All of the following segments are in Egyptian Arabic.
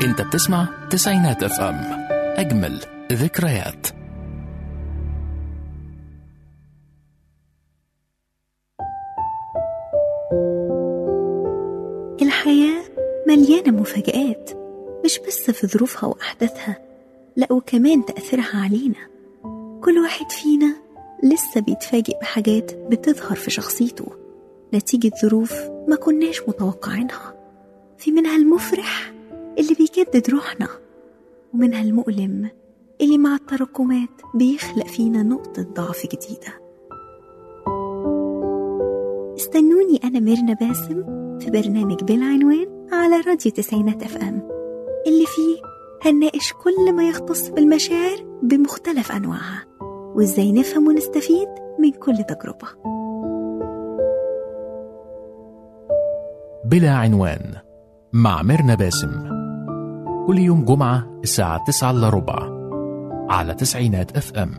انت بتسمع تسعينات اف ام اجمل ذكريات الحياة مليانة مفاجآت مش بس في ظروفها وأحداثها لأ وكمان تأثيرها علينا كل واحد فينا لسه بيتفاجئ بحاجات بتظهر في شخصيته نتيجة ظروف ما كناش متوقعينها في منها المفرح اللي بيجدد روحنا ومنها المؤلم اللي مع التراكمات بيخلق فينا نقطة ضعف جديدة استنوني أنا ميرنا باسم في برنامج بالعنوان على راديو تسعينات اف ام اللي فيه هنناقش كل ما يختص بالمشاعر بمختلف أنواعها وإزاي نفهم ونستفيد من كل تجربة بلا عنوان مع ميرنا باسم كل يوم جمعة الساعة 9 إلا ربع على تسعينات اف ام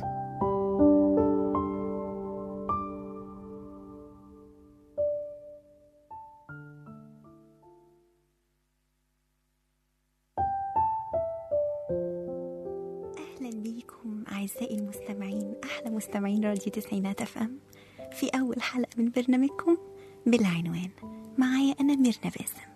أهلا بيكم أعزائي المستمعين أحلى مستمعين راديو تسعينات اف ام في أول حلقة من برنامجكم بالعنوان معايا أنا ميرنا باسم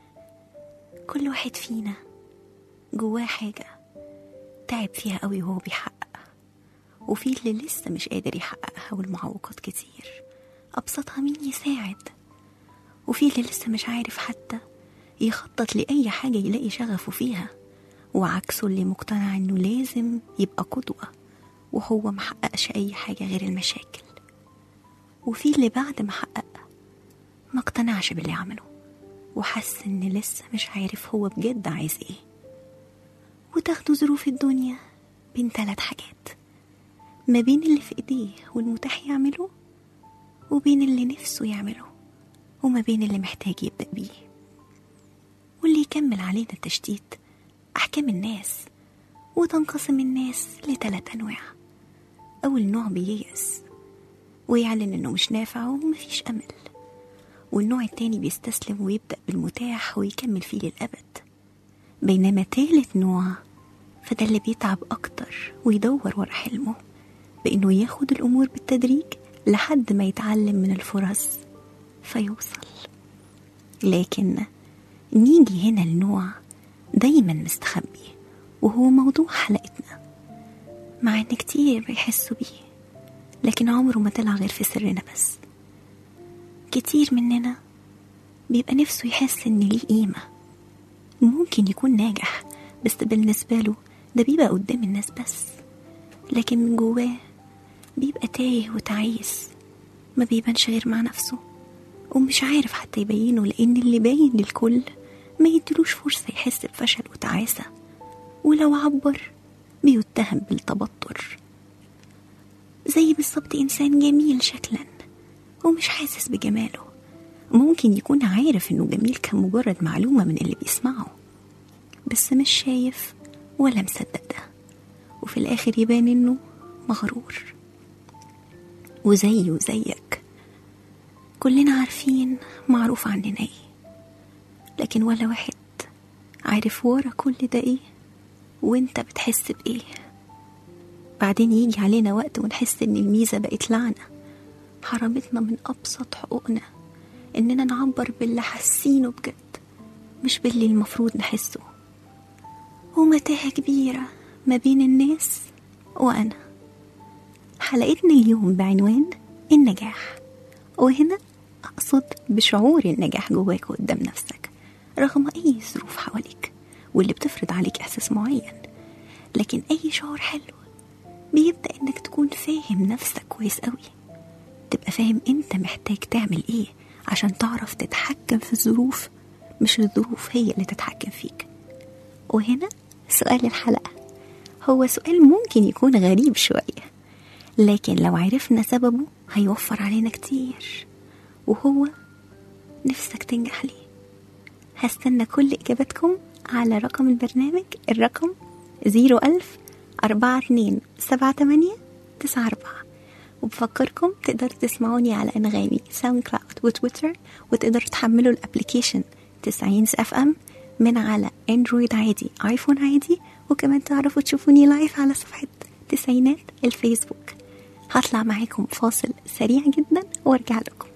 كل واحد فينا جواه حاجة تعب فيها قوي وهو بيحقق وفي اللي لسه مش قادر يحققها والمعوقات كتير أبسطها مين يساعد وفي اللي لسه مش عارف حتى يخطط لأي حاجة يلاقي شغفه فيها وعكسه اللي مقتنع إنه لازم يبقى قدوة وهو محققش أي حاجة غير المشاكل وفي اللي بعد ما حقق ما اقتنعش باللي عمله وحس إن لسه مش عارف هو بجد عايز إيه وتاخدوا ظروف الدنيا بين ثلاث حاجات ما بين اللي في إيديه والمتاح يعمله وبين اللي نفسه يعمله وما بين اللي محتاج يبدأ بيه واللي يكمل علينا التشتيت أحكام الناس وتنقسم الناس لثلاث أنواع أول نوع بييأس ويعلن إنه مش نافع ومفيش أمل والنوع التاني بيستسلم ويبدأ بالمتاح ويكمل فيه للأبد بينما تالت نوع فده اللي بيتعب أكتر ويدور ورا حلمه بإنه ياخد الأمور بالتدريج لحد ما يتعلم من الفرص فيوصل لكن نيجي هنا النوع دايما مستخبي وهو موضوع حلقتنا مع ان كتير بيحسوا بيه لكن عمره ما طلع غير في سرنا بس كتير مننا بيبقى نفسه يحس ان ليه قيمة ممكن يكون ناجح بس بالنسبة له ده بيبقى قدام الناس بس لكن من جواه بيبقى تايه وتعيس ما بيبانش غير مع نفسه ومش عارف حتى يبينه لأن اللي باين للكل ما يدلوش فرصة يحس بفشل وتعاسة ولو عبر بيتهم بالتبطر زي بالظبط إنسان جميل شكلا ومش حاسس بجماله ممكن يكون عارف إنه جميل كمجرد معلومة من اللي بيسمعه بس مش شايف ولا مصدق ده وفي الآخر يبان إنه مغرور وزي وزيك كلنا عارفين معروف عننا ايه لكن ولا واحد عارف ورا كل ده ايه وانت بتحس بايه بعدين يجي علينا وقت ونحس ان الميزة بقت لعنة حرمتنا من ابسط حقوقنا اننا نعبر باللي حاسينه بجد مش باللي المفروض نحسه ومتاهة كبيرة ما بين الناس وانا حلقتنا اليوم بعنوان النجاح وهنا أقصد بشعور النجاح جواك قدام نفسك رغم أي ظروف حواليك واللي بتفرض عليك إحساس معين لكن أي شعور حلو بيبدأ إنك تكون فاهم نفسك كويس قوي تبقى فاهم أنت محتاج تعمل إيه عشان تعرف تتحكم في الظروف مش الظروف هي اللي تتحكم فيك وهنا سؤال الحلقة هو سؤال ممكن يكون غريب شوية لكن لو عرفنا سببه هيوفر علينا كتير وهو نفسك تنجح ليه هستنى كل إجاباتكم على رقم البرنامج الرقم زيرو ألف أربعة اتنين سبعة تمانية تسعة أربعة وبفكركم تقدروا تسمعوني على أنغامي ساوند كلاود وتويتر وتقدروا تحملوا الابليكيشن تسعين اف ام من على اندرويد عادي ايفون عادي وكمان تعرفوا تشوفوني لايف على صفحة تسعينات الفيسبوك هطلع معاكم فاصل سريع جدا وارجع لكم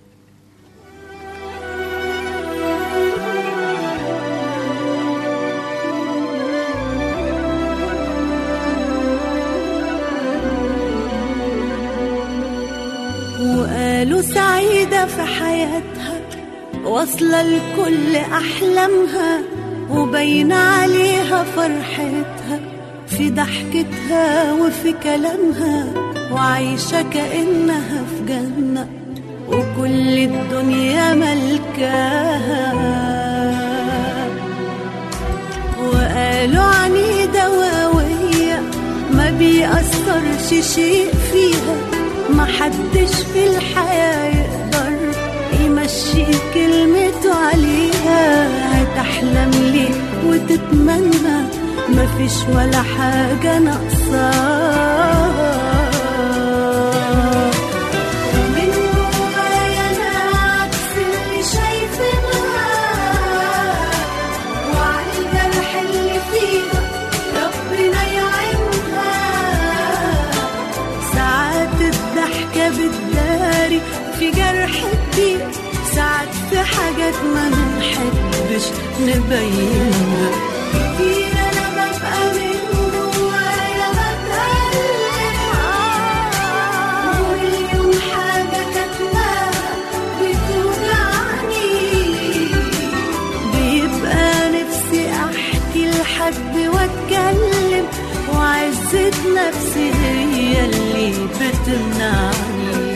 وقالوا سعيدة في حياتها واصلة لكل أحلامها وبين عليها فرحتها في ضحكتها وفي كلامها وعايشة كأنها في جنة وكل الدنيا ملكاها وقالوا عنيدة وقوية ما بيأثرش شيء فيها ما حدش في الحياة يقدر يمشي كلمته عليها هتحلم ليه وتتمنى مفيش ولا حاجة ناقصاها ومن جوايا أنا عكس اللي شايفينها وعلى الجرح اللي فيها ربنا يعينها ساعات الضحكة بتداري في جرح كتير ساعات في حاجات ما بنحبش نبينها كتير أنا ببقى من جوايا بتألم ومليون حاجة كاتماها بتوجعني بيبقى نفسي احكي لحد واتكلم وعزة نفسي هي اللي بتمنعني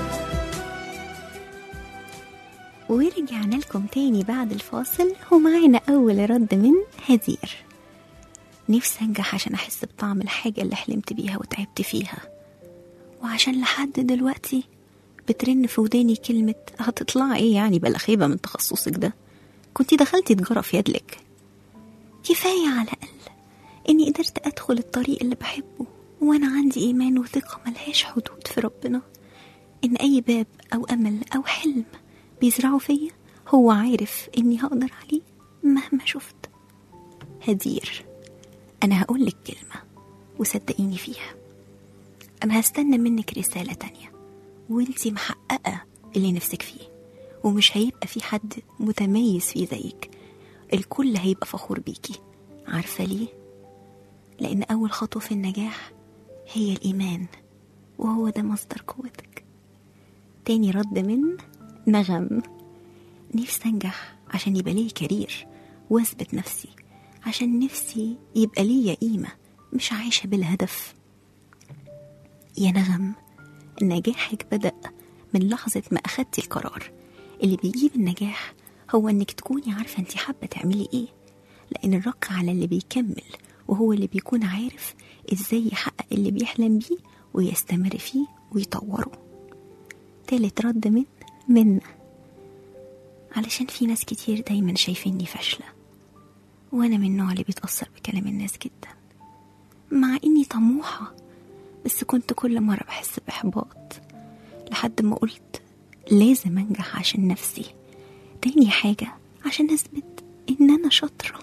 ورجعنا لكم تاني بعد الفاصل ومعانا أول رد من هدير نفسي أنجح عشان أحس بطعم الحاجة اللي حلمت بيها وتعبت فيها وعشان لحد دلوقتي بترن في وداني كلمة هتطلعي ايه يعني بلا خيبة من تخصصك ده كنتي دخلتي تجارة في يدلك كفاية على الأقل إني قدرت أدخل الطريق اللي بحبه وأنا عندي إيمان وثقة ملهاش حدود في ربنا إن أي باب أو أمل أو حلم بيزرعه فيا هو عارف إني هقدر عليه مهما شفت هدير أنا هقولك كلمة وصدقيني فيها أنا هستنى منك رسالة تانية وانتي محققة اللي نفسك فيه ومش هيبقى في حد متميز فيه زيك الكل هيبقى فخور بيكي عارفة ليه؟ لأن أول خطوة في النجاح هي الإيمان وهو ده مصدر قوتك تاني رد من نغم نفسي أنجح عشان يبقى لي كارير وأثبت نفسي عشان نفسي يبقى ليا قيمة مش عايشة بالهدف يا نغم نجاحك بدأ من لحظة ما أخدتي القرار اللي بيجيب النجاح هو إنك تكوني عارفة أنت حابة تعملي إيه لأن الرق على اللي بيكمل وهو اللي بيكون عارف إزاي يحقق اللي بيحلم بيه ويستمر فيه ويطوره تالت رد من من علشان في ناس كتير دايما شايفيني فاشلة وأنا من النوع اللي بيتأثر بكلام الناس جدا مع إني طموحة بس كنت كل مرة بحس بإحباط لحد ما قلت لازم أنجح عشان نفسي تاني حاجة عشان أثبت إن أنا شاطرة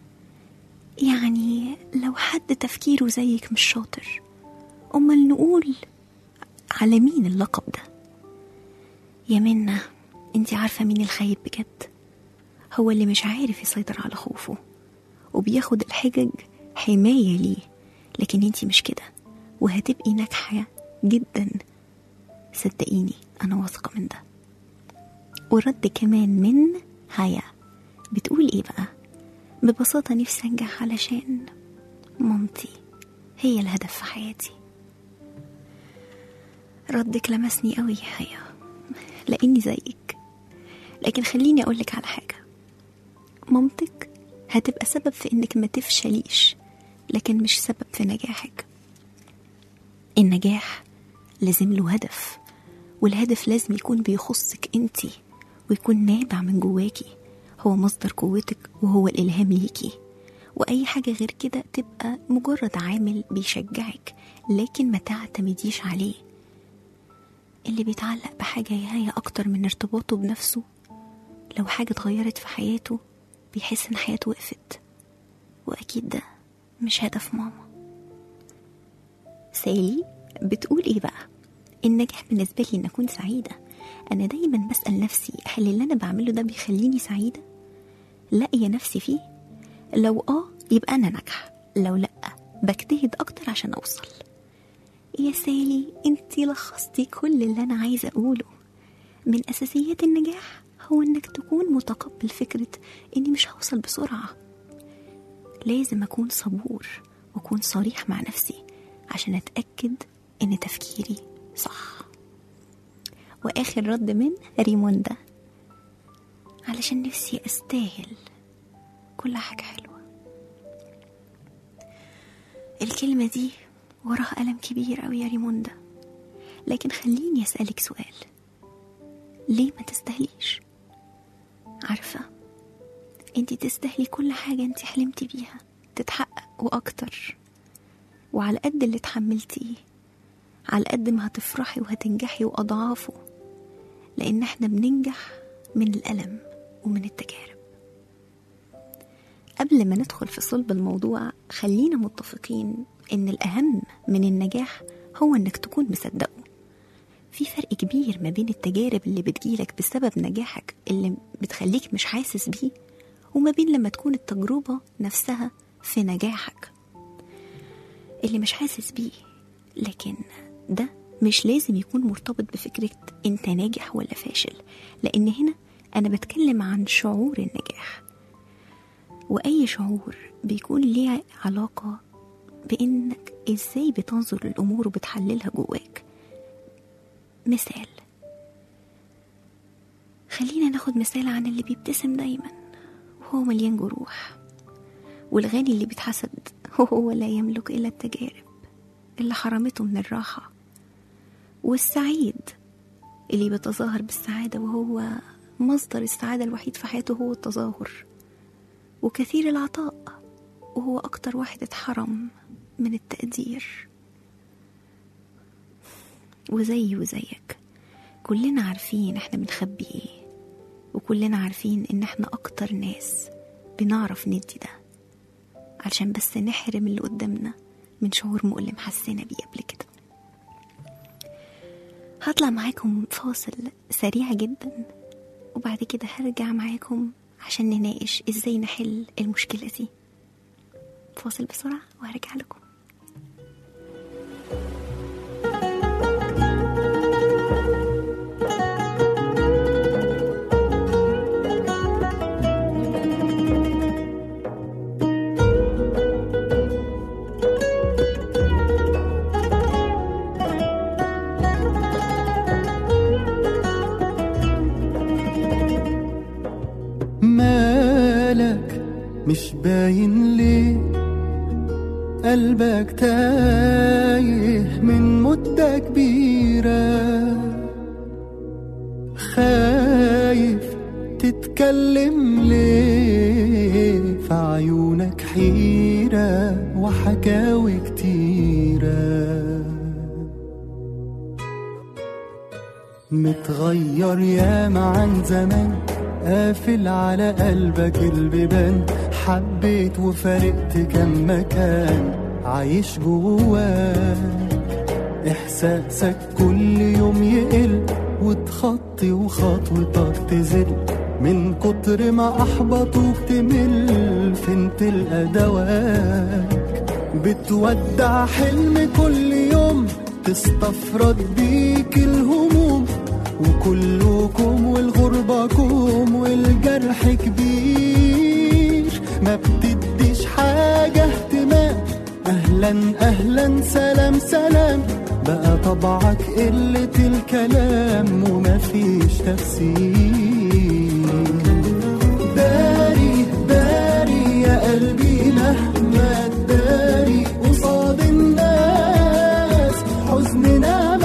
يعني لو حد تفكيره زيك مش شاطر أمال نقول على مين اللقب ده يا منى انت عارفة مين الخايب بجد هو اللي مش عارف يسيطر على خوفه وبياخد الحجج حماية ليه لكن انت مش كده وهتبقي ناجحة جدا صدقيني أنا واثقة من ده ورد كمان من هيا بتقول ايه بقى ببساطة نفسي أنجح علشان مامتي هي الهدف في حياتي ردك لمسني قوي يا هيا لاني زيك لكن خليني اقولك على حاجه مامتك هتبقى سبب في انك ما تفشليش لكن مش سبب في نجاحك النجاح لازم له هدف والهدف لازم يكون بيخصك انتي ويكون نابع من جواكي هو مصدر قوتك وهو الالهام ليكي واي حاجه غير كده تبقى مجرد عامل بيشجعك لكن ما تعتمديش عليه اللي بيتعلق بحاجة يا هي أكتر من ارتباطه بنفسه لو حاجة اتغيرت في حياته بيحس إن حياته وقفت وأكيد ده مش هدف ماما سالي بتقول إيه بقى النجاح بالنسبة لي إن أكون سعيدة أنا دايما بسأل نفسي هل اللي أنا بعمله ده بيخليني سعيدة لاقية نفسي فيه لو آه يبقى أنا ناجحة لو لأ بجتهد أكتر عشان أوصل يا سالي انتي لخصتي كل اللي أنا عايزة أقوله من أساسيات النجاح هو إنك تكون متقبل فكرة إني مش هوصل بسرعة لازم أكون صبور وأكون صريح مع نفسي عشان أتأكد إن تفكيري صح وآخر رد من ريموندا علشان نفسي أستاهل كل حاجة حلوة الكلمة دي وراها ألم كبير أوي يا ريموندا لكن خليني أسألك سؤال ليه ما تستاهليش عارفة انتي تستاهلي كل حاجة انتي حلمتي بيها تتحقق وأكتر وعلى قد اللي اتحملتيه على قد ما هتفرحي وهتنجحي وأضعافه لأن احنا بننجح من الألم ومن التجارب قبل ما ندخل في صلب الموضوع خلينا متفقين إن الأهم من النجاح هو إنك تكون مصدقه في فرق كبير ما بين التجارب اللي بتجيلك بسبب نجاحك اللي بتخليك مش حاسس بيه وما بين لما تكون التجربة نفسها في نجاحك اللي مش حاسس بيه لكن ده مش لازم يكون مرتبط بفكرة انت ناجح ولا فاشل لان هنا انا بتكلم عن شعور النجاح واي شعور بيكون ليه علاقة بانك ازاي بتنظر للامور وبتحللها جواك مثال خلينا ناخد مثال عن اللي بيبتسم دايما وهو مليان جروح والغني اللي بيتحسد وهو لا يملك إلا التجارب اللي حرمته من الراحة والسعيد اللي بيتظاهر بالسعادة وهو مصدر السعادة الوحيد في حياته هو التظاهر وكثير العطاء وهو أكتر واحد اتحرم من التقدير وزي وزيك كلنا عارفين احنا بنخبي ايه وكلنا عارفين ان احنا اكتر ناس بنعرف ندي ده علشان بس نحرم اللي قدامنا من شعور مؤلم حسينا بيه قبل كده هطلع معاكم فاصل سريع جدا وبعد كده هرجع معاكم عشان نناقش ازاي نحل المشكلة دي فاصل بسرعة وهرجع لكم مالك مش باين ليه قلبك تايه من مدة كبيرة خايف تتكلم ليه في عيونك حيرة وحكاوي كتيرة متغير ياما عن زمان قافل على قلبك البيبان حبيت وفارقت كم مكان عايش جواك احساسك كل يوم يقل وتخطي وخطوتك تزل من كتر ما احبطوك تمل فين تلقى دواك بتودع حلم كل يوم تستفرد بيك الهموم وكلكم والغربة كوم والجرح كبير ما بتديش حاجة اهتمام أهلا أهلا سلام سلام بقى طبعك قلة الكلام ومفيش تفسير داري داري يا قلبي مهما تداري قصاد الناس حزننا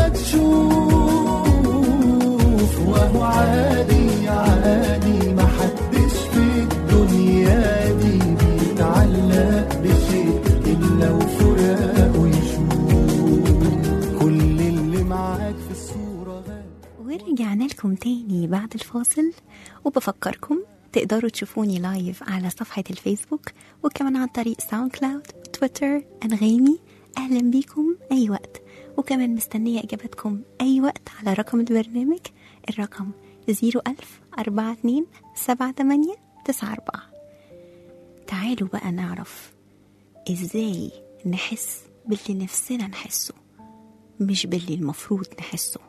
مكشوف وهو عادي عادي محدش في الدنيا دي بيتعلق بشيء إلا وفراقه يشوف كل اللي معاك في الصورة غاب ورجعنا لكم تاني بعد الفاصل وبفكركم تقدروا تشوفوني لايف على صفحة الفيسبوك وكمان عن طريق ساوند كلاود تويتر أنغامي أهلا بيكم أي وقت وكمان مستنية إجابتكم أي وقت على رقم البرنامج الرقم 01000 42 78 94 تعالوا بقى نعرف إزاي نحس باللي نفسنا نحسه مش باللي المفروض نحسه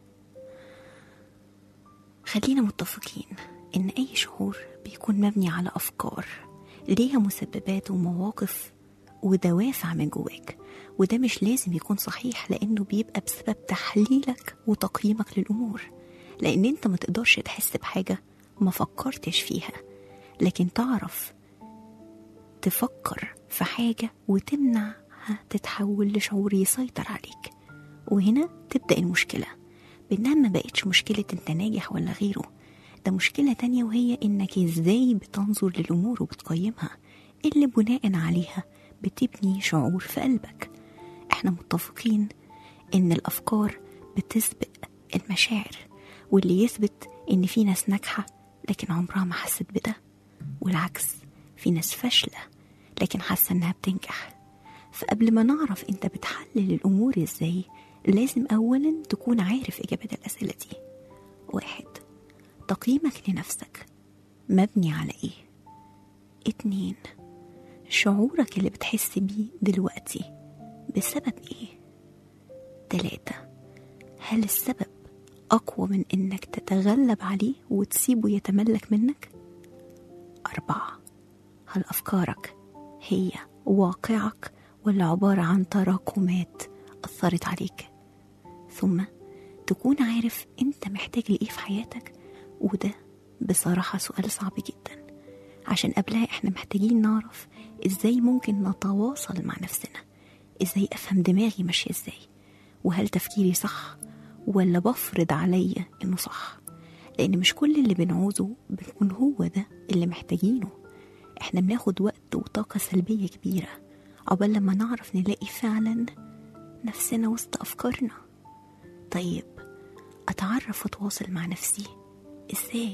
خلينا متفقين إن أي شعور بيكون مبني على أفكار ليها مسببات ومواقف ودوافع من جواك وده مش لازم يكون صحيح لأنه بيبقى بسبب تحليلك وتقييمك للأمور لأن أنت ما تقدرش تحس بحاجة ما فكرتش فيها لكن تعرف تفكر في حاجة وتمنعها تتحول لشعور يسيطر عليك وهنا تبدأ المشكلة بإنها ما بقتش مشكلة أنت ناجح ولا غيره ده مشكلة تانية وهي إنك إزاي بتنظر للأمور وبتقيمها اللي بناء عليها بتبني شعور في قلبك احنا متفقين إن الأفكار بتسبق المشاعر واللي يثبت إن في ناس ناجحة لكن عمرها ما حست بده والعكس في ناس فاشلة لكن حاسة إنها بتنجح فقبل ما نعرف أنت بتحلل الأمور إزاي لازم أولا تكون عارف إجابة الأسئلة دي واحد تقييمك لنفسك مبني على إيه اتنين شعورك اللي بتحس بيه دلوقتي بسبب إيه تلاتة هل السبب أقوى من إنك تتغلب عليه وتسيبه يتملك منك أربعة هل أفكارك هي واقعك ولا عبارة عن تراكمات أثرت عليك ثم تكون عارف أنت محتاج لإيه في حياتك وده بصراحة سؤال صعب جدا عشان قبلها احنا محتاجين نعرف ازاي ممكن نتواصل مع نفسنا ازاي افهم دماغي ماشية ازاي وهل تفكيري صح ولا بفرض عليا انه صح لان مش كل اللي بنعوزه بيكون هو ده اللي محتاجينه احنا بناخد وقت وطاقة سلبية كبيرة عقبال لما نعرف نلاقي فعلا نفسنا وسط أفكارنا طيب أتعرف وأتواصل مع نفسي إزاي؟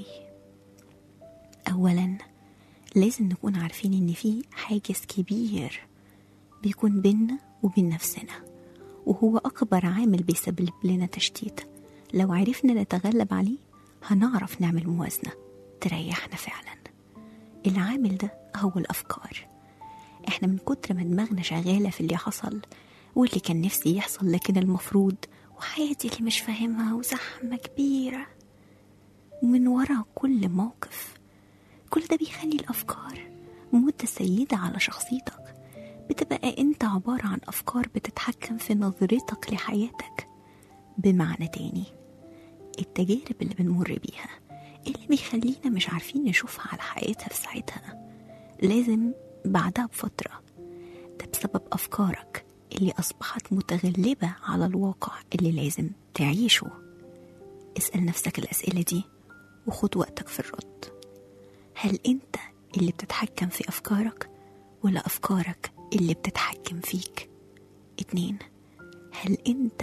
أولا لازم نكون عارفين إن في حاجز كبير بيكون بينا وبين نفسنا وهو أكبر عامل بيسبب لنا تشتيت لو عرفنا نتغلب عليه هنعرف نعمل موازنة تريحنا فعلا العامل ده هو الأفكار احنا من كتر ما دماغنا شغالة في اللي حصل واللي كان نفسي يحصل لكن المفروض وحياتي اللي مش فاهمها وزحمة كبيرة ومن ورا كل موقف كل ده بيخلي الأفكار متسيدة على شخصيتك بتبقى انت عبارة عن أفكار بتتحكم في نظرتك لحياتك بمعنى تاني التجارب اللي بنمر بيها اللي بيخلينا مش عارفين نشوفها على حقيقتها في ساعتها لازم بعدها بفترة ده بسبب أفكارك اللي أصبحت متغلبة على الواقع اللي لازم تعيشه اسأل نفسك الأسئلة دي وخد وقتك في الرد هل أنت اللي بتتحكم في أفكارك ولا أفكارك اللي بتتحكم فيك اتنين هل أنت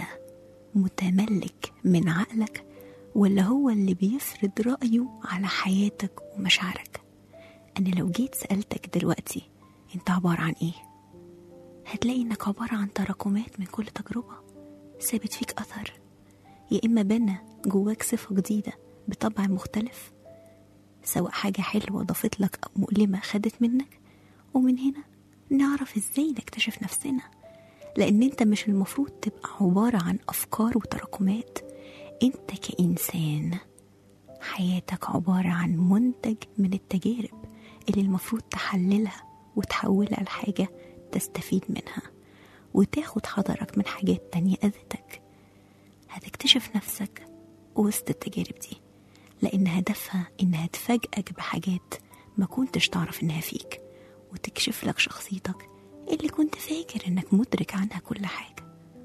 متملك من عقلك ولا هو اللي بيفرض رأيه على حياتك ومشاعرك أنا لو جيت سألتك دلوقتي أنت عبارة عن إيه هتلاقي إنك عبارة عن تراكمات من كل تجربة سابت فيك أثر يا إما بنى جواك صفة جديدة بطبع مختلف سواء حاجة حلوة ضافت لك أو مؤلمة خدت منك ومن هنا نعرف إزاي نكتشف نفسنا لأن أنت مش المفروض تبقى عبارة عن أفكار وتراكمات أنت كإنسان حياتك عبارة عن منتج من التجارب اللي المفروض تحللها وتحولها لحاجة تستفيد منها وتاخد حذرك من حاجات تانية أذتك هتكتشف نفسك وسط التجارب دي لأن هدفها إنها تفاجئك بحاجات ما كنتش تعرف إنها فيك وتكشف لك شخصيتك اللي كنت فاكر إنك مدرك عنها كل حاجة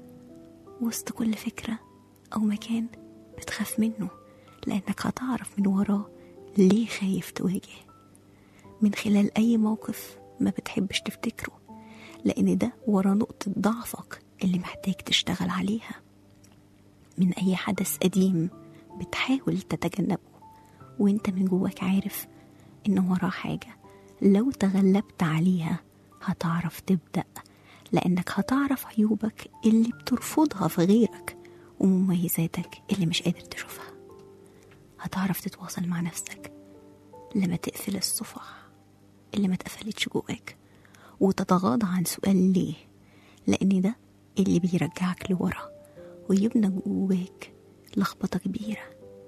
وسط كل فكرة أو مكان بتخاف منه لأنك هتعرف من وراه ليه خايف تواجه من خلال أي موقف ما بتحبش تفتكره لأن ده ورا نقطة ضعفك اللي محتاج تشتغل عليها من أي حدث قديم بتحاول تتجنبه وانت من جواك عارف إن وراه حاجة لو تغلبت عليها هتعرف تبدأ لأنك هتعرف عيوبك اللي بترفضها في غيرك ومميزاتك اللي مش قادر تشوفها هتعرف تتواصل مع نفسك لما تقفل الصفح اللي ما اتقفلتش جواك وتتغاضى عن سؤال ليه لأن ده اللي بيرجعك لورا ويبنى جواك لخبطة كبيرة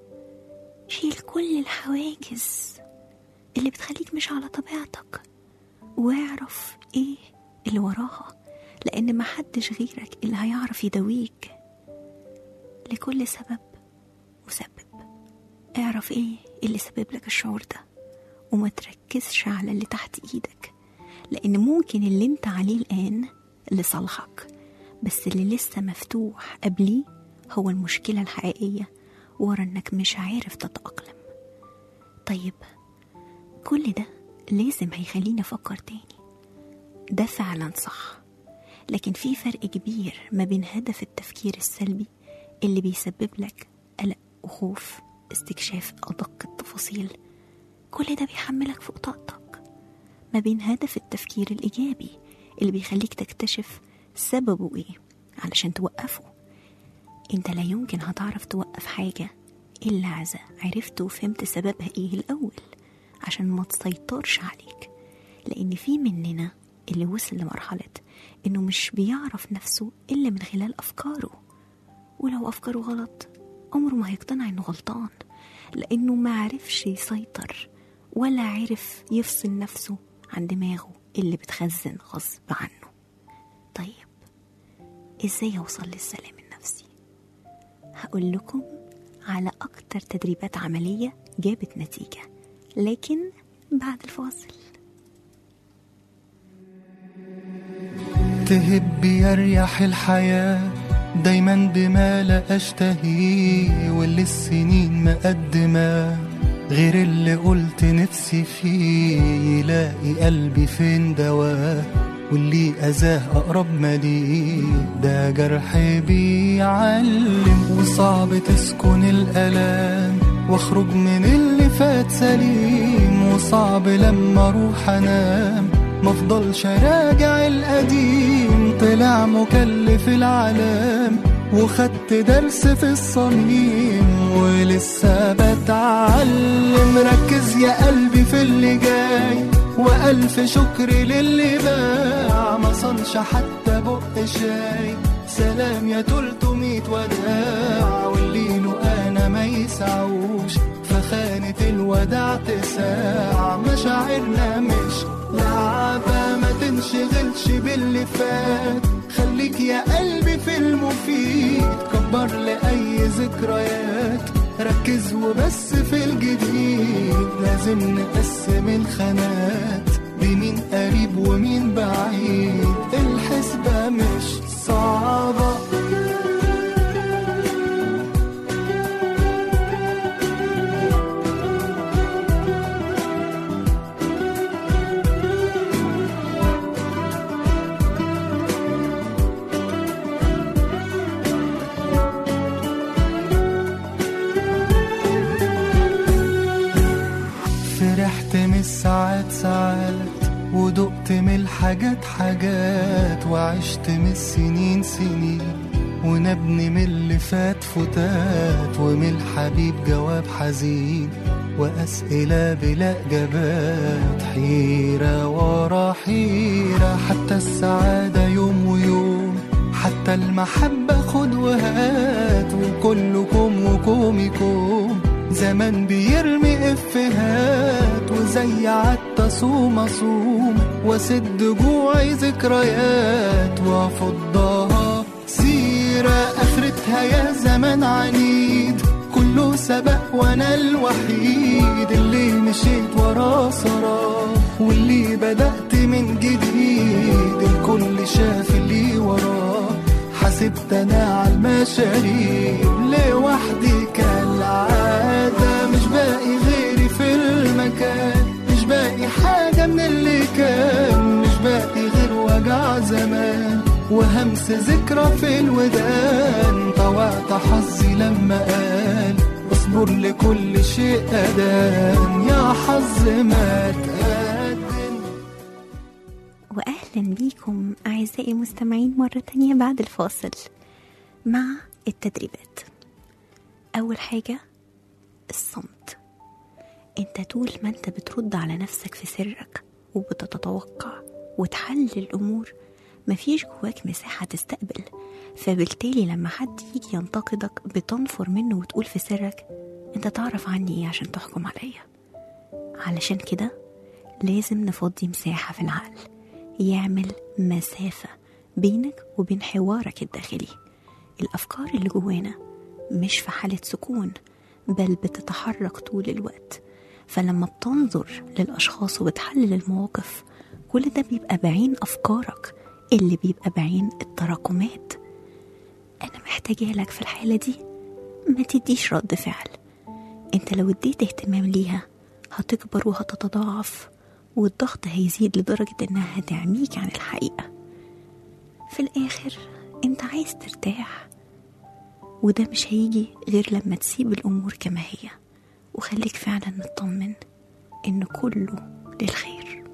شيل كل الحواجز اللي بتخليك مش على طبيعتك واعرف ايه اللي وراها لأن محدش غيرك اللي هيعرف يداويك لكل سبب مسبب اعرف ايه اللي سبب لك الشعور ده وما تركزش على اللي تحت ايدك لان ممكن اللي انت عليه الان لصالحك بس اللي لسه مفتوح قبليه هو المشكلة الحقيقية ورا انك مش عارف تتأقلم طيب كل ده لازم هيخليني افكر تاني ده فعلا صح لكن في فرق كبير ما بين هدف التفكير السلبي اللي بيسبب لك قلق وخوف استكشاف أدق التفاصيل كل ده بيحملك فوق طاقتك ما بين هدف التفكير الإيجابي اللي بيخليك تكتشف سببه إيه علشان توقفه انت لا يمكن هتعرف توقف حاجة إلا إذا عرفت وفهمت سببها إيه الأول عشان ما تسيطرش عليك لأن في مننا اللي وصل لمرحلة إنه مش بيعرف نفسه إلا من خلال أفكاره ولو أفكاره غلط عمره ما هيقتنع إنه غلطان لأنه ما عرفش يسيطر ولا عرف يفصل نفسه عن دماغه اللي بتخزن غصب عنه طيب إزاي أوصل للسلام النفسي؟ هقول لكم على أكتر تدريبات عملية جابت نتيجة لكن بعد الفاصل تهب يريح الحياة دايما بما لا أشتهيه واللي السنين مقدمة غير اللي قلت نفسي فيه يلاقي قلبي فين دواه واللي أذاه أقرب ما ليه ده جرح بيعلم وصعب تسكن الألام واخرج من اللي فات سليم وصعب لما اروح انام مفضلش راجع القديم طلع مكلف العالم وخدت درس في الصميم ولسه بتعلم ركز يا قلبي في اللي جاي وألف شكر للي باع ما صنش حتى بق شاي سلام يا تلتمية وداع واللي له أنا ما يسعوش فخانة الوداع تساع مشاعرنا مش لعبة ما تنشغلش باللي فات خليك يا قلبي في المفيد كبر لأي ذكريات ركز وبس في الجديد لازم نقسم الخانات بمين قريب ومين بعيد الحسبة مش صعبة فرحت من الساعات ساعات ودقت من الحاجات حاجات وعشت من السنين سنين ونبني من اللي فات فتات ومن الحبيب جواب حزين وأسئلة بلا إجابات حيرة ورا حيرة حتى السعادة يوم ويوم حتى المحبة خد وهات وكلكم وكومكم زمان بيرمي افهات وزي عدت صوم اصوم واسد جوعي ذكريات وافضها سيرة اخرتها يا زمان عنيد كله سبق وانا الوحيد اللي مشيت وراه سراه واللي بدأت من جديد الكل شاف اللي وراه حسبت انا على المشاريب لوحدي كالعادة مش باقي غيري في المكان مش باقي حاجة من اللي كان مش باقي غير وجع زمان وهمس ذكرى في الودان طوعت حظي لما قال اصبر اصبر لكل شيء أدان يا حظ ما تقدم وأهلا بيكم أعزائي المستمعين مرة تانية بعد الفاصل مع التدريبات أول حاجة الصمت انت طول ما انت بترد على نفسك في سرك وبتتوقع وتحلل الأمور مفيش جواك مساحة تستقبل فبالتالي لما حد يجي ينتقدك بتنفر منه وتقول في سرك انت تعرف عني ايه عشان تحكم عليا علشان كده لازم نفضي مساحة في العقل يعمل مسافة بينك وبين حوارك الداخلي الأفكار اللي جوانا مش في حالة سكون بل بتتحرك طول الوقت فلما بتنظر للأشخاص وبتحلل المواقف كل ده بيبقى بعين أفكارك اللي بيبقى بعين التراكمات أنا محتاجة لك في الحالة دي ما تديش رد فعل انت لو اديت اهتمام ليها هتكبر وهتتضاعف والضغط هيزيد لدرجة انها هتعميك عن الحقيقة في الآخر انت عايز ترتاح وده مش هيجي غير لما تسيب الأمور كما هي وخليك فعلا مطمن إن كله للخير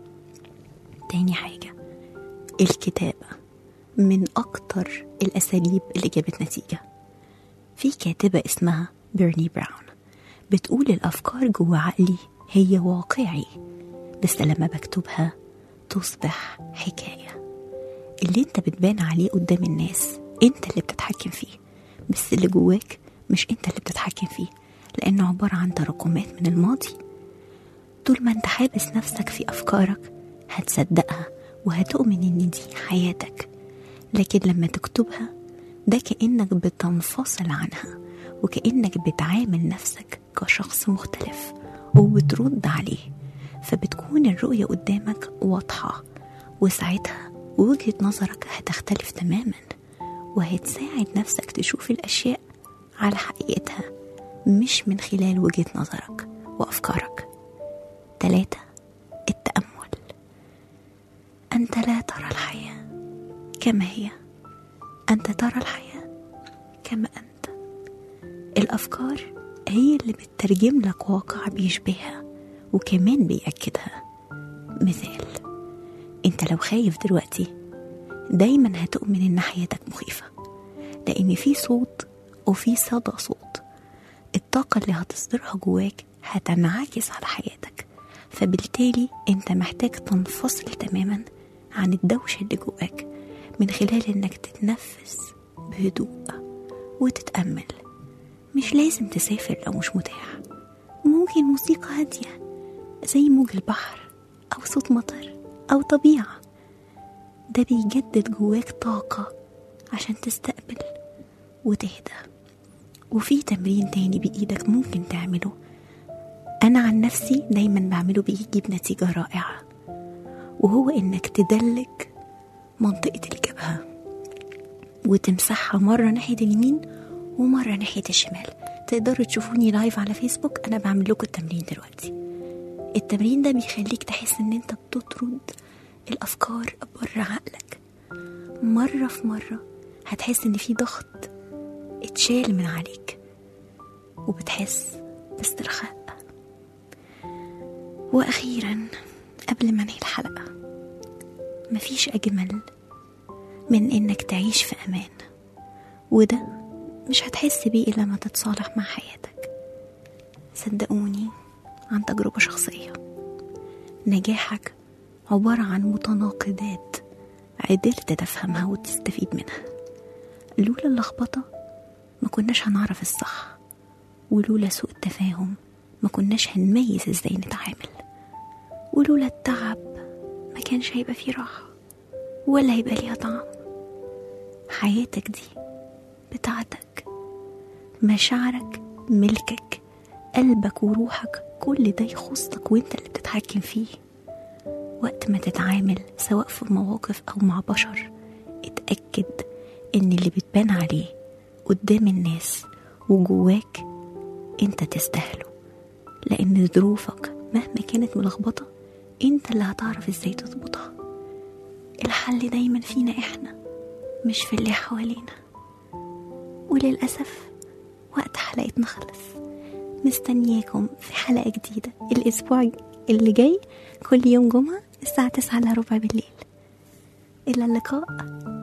تاني حاجة الكتابة من أكتر الأساليب اللي جابت نتيجة في كاتبة اسمها بيرني براون بتقول الأفكار جوا عقلي هي واقعي بس لما بكتبها تصبح حكاية اللي انت بتبان عليه قدام الناس انت اللي بتتحكم فيه بس اللي جواك مش انت اللي بتتحكم فيه لانه عبارة عن تراكمات من الماضي طول ما انت حابس نفسك في افكارك هتصدقها وهتؤمن ان دي حياتك لكن لما تكتبها ده كأنك بتنفصل عنها وكأنك بتعامل نفسك كشخص مختلف وبترد عليه فبتكون الرؤية قدامك واضحة وساعتها وجهة نظرك هتختلف تماما وهتساعد نفسك تشوف الأشياء على حقيقتها مش من خلال وجهة نظرك وأفكارك تلاتة التأمل أنت لا ترى الحياة كما هي أنت ترى الحياة كما أنت الأفكار هي اللي بتترجم لك واقع بيشبهها وكمان بيأكدها مثال انت لو خايف دلوقتي دايما هتؤمن ان حياتك مخيفة لان في صوت وفي صدى صوت الطاقة اللي هتصدرها جواك هتنعكس على حياتك فبالتالي انت محتاج تنفصل تماما عن الدوشة اللي جواك من خلال انك تتنفس بهدوء وتتأمل مش لازم تسافر لو مش متاح ممكن موسيقى هادية زي موج البحر أو صوت مطر أو طبيعة ده بيجدد جواك طاقة عشان تستقبل وتهدى وفي تمرين تاني بإيدك ممكن تعمله أنا عن نفسي دايما بعمله بيجيب نتيجة رائعة وهو إنك تدلك منطقة الجبهة وتمسحها مرة ناحية اليمين ومرة ناحية الشمال تقدروا تشوفوني لايف على فيسبوك أنا بعمل لكم التمرين دلوقتي التمرين ده بيخليك تحس ان انت بتطرد الافكار بره عقلك مرة في مرة هتحس ان في ضغط اتشال من عليك وبتحس باسترخاء واخيرا قبل ما انهي الحلقة مفيش اجمل من انك تعيش في امان وده مش هتحس بيه الا لما تتصالح مع حياتك صدقوني عن تجربة شخصية نجاحك عبارة عن متناقضات قدرت تفهمها وتستفيد منها لولا اللخبطة ما كناش هنعرف الصح ولولا سوء التفاهم ما كناش هنميز ازاي نتعامل ولولا التعب ما كانش هيبقى فيه راحة ولا هيبقى ليها طعم حياتك دي بتاعتك مشاعرك ملكك قلبك وروحك كل ده يخصك وانت اللي بتتحكم فيه وقت ما تتعامل سواء في مواقف او مع بشر اتأكد ان اللي بتبان عليه قدام الناس وجواك انت تستاهله لان ظروفك مهما كانت ملخبطة انت اللي هتعرف ازاي تظبطها الحل دايما فينا احنا مش في اللي حوالينا وللأسف وقت حلقتنا خلص مستنياكم في حلقة جديدة الأسبوع اللي جاي كل يوم جمعة الساعة تسعة إلا ربع بالليل إلى اللقاء